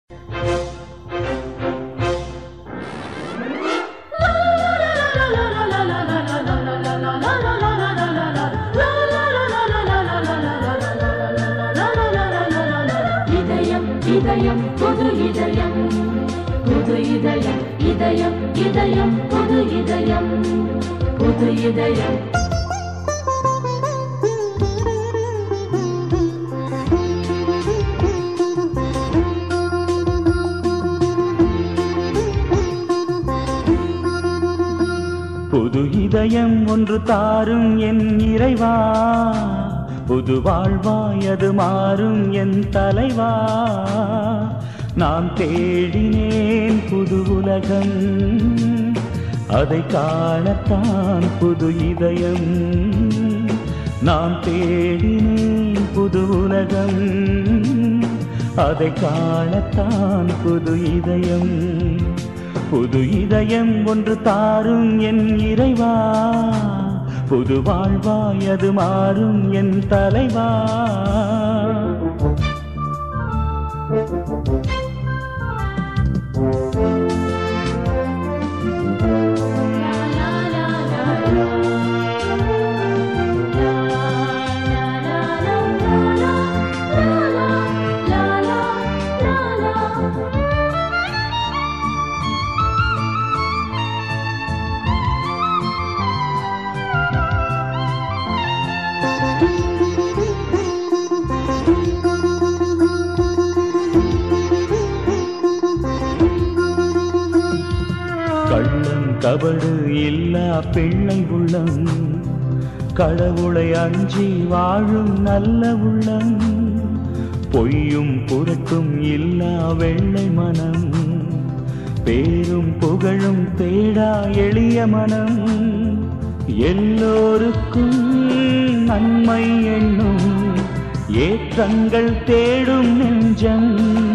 இதயம் இதயம் புது இதயம் புது இதயம் இதயம் இதயம் புது இதயம் புது இதயம் புது இதயம் ஒன்று தாரும் என் இறைவா புது வாழ்வாய் அது மாறும் என் தலைவா நான் தேடினேன் புது உலகம் அதை காணத்தான் புது இதயம் நான் தேடினேன் புது உலகம் அதை காணத்தான் புது இதயம் புது இதயம் ஒன்று தாரும் என் இறைவா புது வாழ்வாய் அது மாறும் என் தலைவா கள்ளம் கபடு இல்லா பிள்ளை உள்ளம் கடவுளை அஞ்சி வாழும் நல்ல உள்ளம் பொய்யும் புரட்டும் இல்லா வெள்ளை மனம் பேரும் புகழும் தேடா எளிய மனம் எல்லோருக்கும் நன்மை எண்ணும் ஏற்றங்கள் தேடும் நெஞ்சம்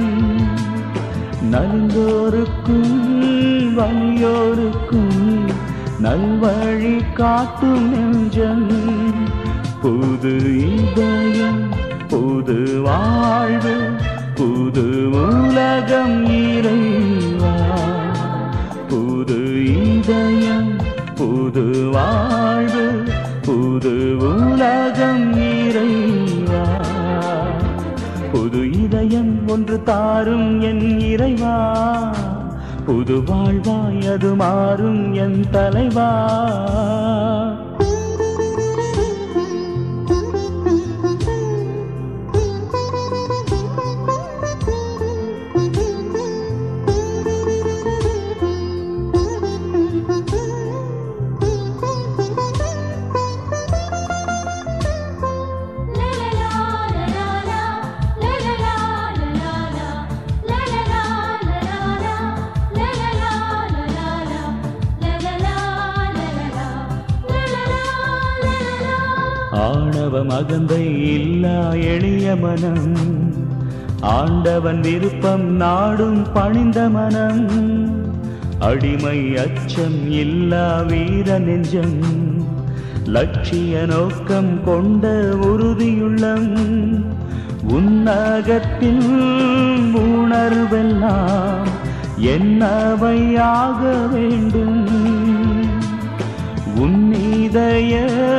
நலிந்தோருக்கும் வலியோருக்கும் நல்வழி காட்டும் நெஞ்சம் புது இதயம் புது வாழ்வு புது உலகம் இறைவா புது இதயம் புது வாழ்வு புது உலகம் இறைவா புது இதயம் ஒன்று தாரும் என் இறைவா புது வாழ்வாய் அது மாறும் என் தலைவா ஆணவ மகந்தை இல்லா எளிய மனம் ஆண்டவன் விருப்பம் நாடும் பணிந்த மனம் அடிமை அச்சம் இல்லா வீர நெஞ்சம் லட்சிய நோக்கம் கொண்ட உறுதியுள்ளம் உன்னகத்தில் உணர்வெல்லாம் என்னவையாக வேண்டும் உன்னிதய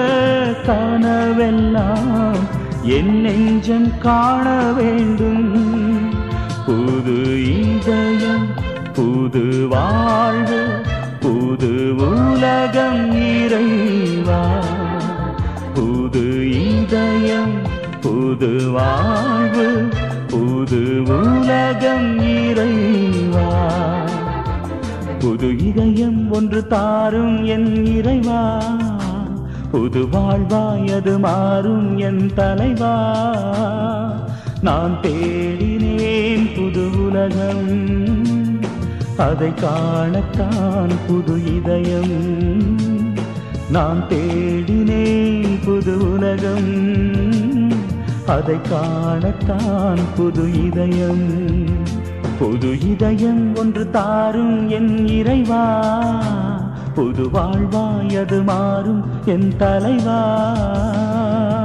கனவெல்லாம் என் நெஞ்சம் காண வேண்டும் புது இதயம் புது வாழ்வு புது உலகம் இறைவா புது இதயம் புது வாழ்வு புது உலகம் இறைவா புது இதயம் ஒன்று தாரும் என் இறைவா புது வாழ்வாய் அது மாறும் என் தலைவா நான் தேடினேன் புது உலகம் அதை காணத்தான் புது இதயம் நான் தேடினேன் புது உலகம் அதை காணத்தான் புது இதயம் புது இதயம் ஒன்று தாரும் என் இறைவா புது வாழ்வாய் அது மாறும் என் தலைவா